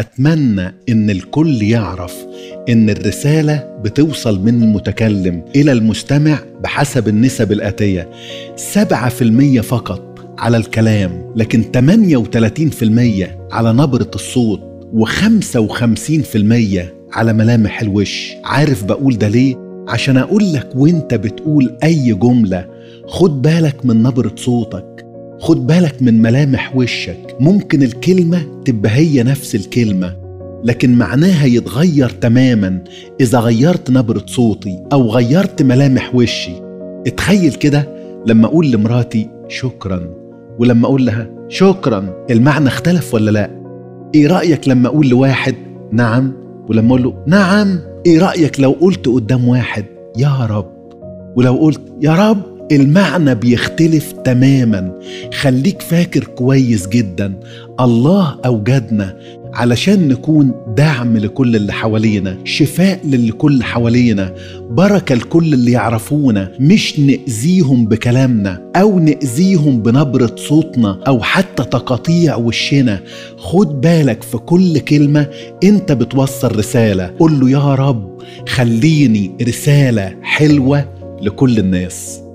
أتمنى إن الكل يعرف إن الرسالة بتوصل من المتكلم إلى المستمع بحسب النسب الآتية 7% فقط على الكلام لكن 38% على نبرة الصوت و55% على ملامح الوش عارف بقول ده ليه؟ عشان أقول لك وانت بتقول أي جملة خد بالك من نبرة صوتك خد بالك من ملامح وشك ممكن الكلمة تبقى هي نفس الكلمة لكن معناها يتغير تماما إذا غيرت نبرة صوتي أو غيرت ملامح وشي اتخيل كده لما أقول لمراتي شكرا ولما أقول لها شكرا المعنى اختلف ولا لا ايه رأيك لما أقول لواحد نعم ولما أقول له نعم ايه رأيك لو قلت قدام واحد يا رب ولو قلت يا رب المعنى بيختلف تماما خليك فاكر كويس جدا الله اوجدنا علشان نكون دعم لكل اللي حوالينا شفاء للكل حوالينا بركة لكل اللي يعرفونا مش نأذيهم بكلامنا أو نأذيهم بنبرة صوتنا أو حتى تقاطيع وشنا خد بالك في كل كلمة أنت بتوصل رسالة قل له يا رب خليني رسالة حلوة لكل الناس